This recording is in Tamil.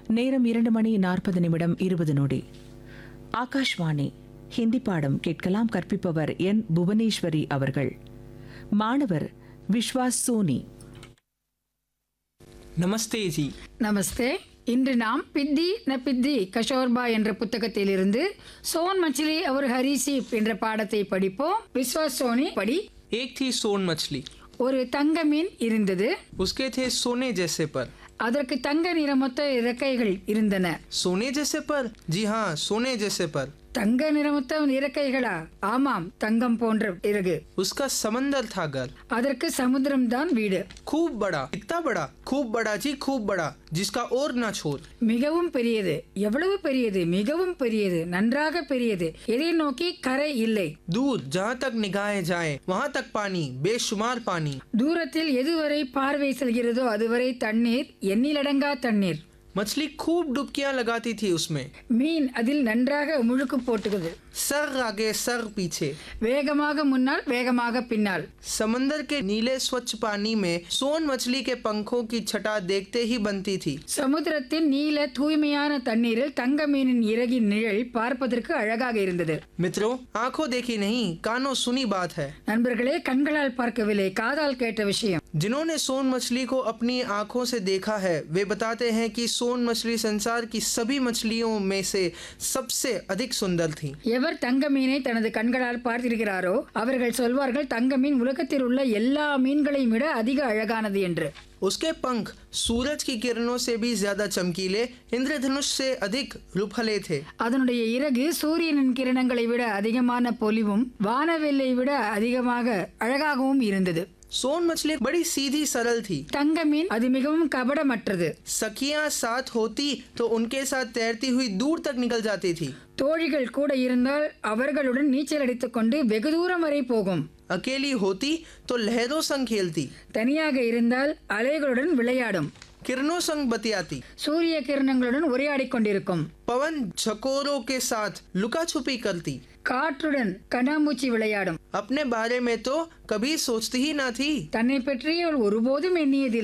நேரம் இரண்டு மணி நாற்பது நிமிடம் இருபது நொடி ஆகாஷ்வாணி ஹிந்தி பாடம் கேட்கலாம் கற்பிப்பவர் என் புவனேஸ்வரி அவர்கள் மாணவர் விஸ்வாஸ் சோனி नमस्ते जी நமஸ்தே இன்று நாம் பித்தி ந பித்தி கஷோர்பா என்ற புத்தகத்திலிருந்து சோன் மச்சிலி அவர் ஹரிசீப் என்ற பாடத்தை படிப்போம் விஸ்வாஸ் சோனி படி एक थी सोन मछली ஒரு தங்க மீன் இருந்தது उसके थे सोने जैसे पर அதற்கு தங்க நிறமொத்த இறக்கைகள் இருந்தன सोने जैसे पर जी हाँ सोने जैसे पर தங்க நிறமொத்த இறக்கைகளா ஆமாம் தங்கம் போன்ற இறகு उसका समंदर था घर அதற்கு சமுத்திரம்தான் வீடு खूब बड़ा इतना बड़ा खूब बड़ा जी खूब बड़ा जिसका और ना छोर மிகவும் பெரியது எவ்வளவு பெரியது மிகவும் பெரியது நன்றாக பெரியது எதை நோக்கி கரை இல்லை दूर जहाँ तक निगाहें जाए वहाँ तक पानी बेशुमार पानी தூரத்தில் எதுவரை பார்வை செல்கிறதோ அதுவரை தண்ணீர் எண்ணிலடங்கா தண்ணீர் मछली खूब डुबकियां लगाती थी उसमें மீன் அதில் நன்றாக முழுக்கு போட்டுகிறது सर आगे सर पीछे வேகமாக முன்னால் வேகமாக பின்னால் समंदर के नीले स्वच्छ पानी में सोन मछली के पंखों की छटा देखते ही बनती थी சமுத்திரத்தின் நீல தூய்மையான தண்ணீரில் தங்க மீனின் இறகின் நிழல் பார்ப்பதற்கு அழகாக இருந்தது मित्रों आंखों देखी नहीं कानों सुनी बात है நண்பர்களே கண்களால் பார்க்கவில்லை காதால் கேட்ட விஷயம் जिन्होंने सोन मछली को अपनी आंखों से देखा है वे बताते हैं कि सोन मछली संसार की सभी मछलियों में से सबसे अधिक सुंदर थी எவர் தங்க மீனை தனது கண்களால் பார்த்திருக்கிறாரோ அவர்கள் சொல்வார்கள் தங்க மீன் உலகத்தில் உள்ள எல்லா மீன்களையும் விட அதிக அழகானது என்று उसके पंख सूरज की किरणों से भी ज्यादा चमकीले इंद्रधनुष से अधिक रुफले थे அதனுடைய இறகு சூரியனின் கிரணங்களை விட அதிகமான பொலிவும் வானவெல்லை விட அதிகமாக அழகாகவும் இருந்தது सोन मछली बड़ी सीधी सरल थी தங்க மீன் அது மிகவும் கபடமற்றது सखियां साथ होती तो उनके साथ तैरती हुई दूर तक निकल जाती थी தோழிகள் கூட இருந்தால் அவர்களுடன் நீச்சல் அடித்துக்கொண்டு வெகு தூரம் வரை போகும் अकेली होती तो लहरों संग खेलती தனியாக இருந்தால் அலைகளுடன் விளையாடும் किरणों संग बतियाती சூரிய கிரணங்களுடன் உரையாடிக் கொண்டிருக்கும் पवन झकोरों के साथ लुका छुपी करती காற்றுடன் கண்ணாமூச்சி விளையாடும் अपने बारे में तो कभी सोचती ही ना थी தன்னை பற்றி அவள் ஒருபோதும் எண்ணியதில்லை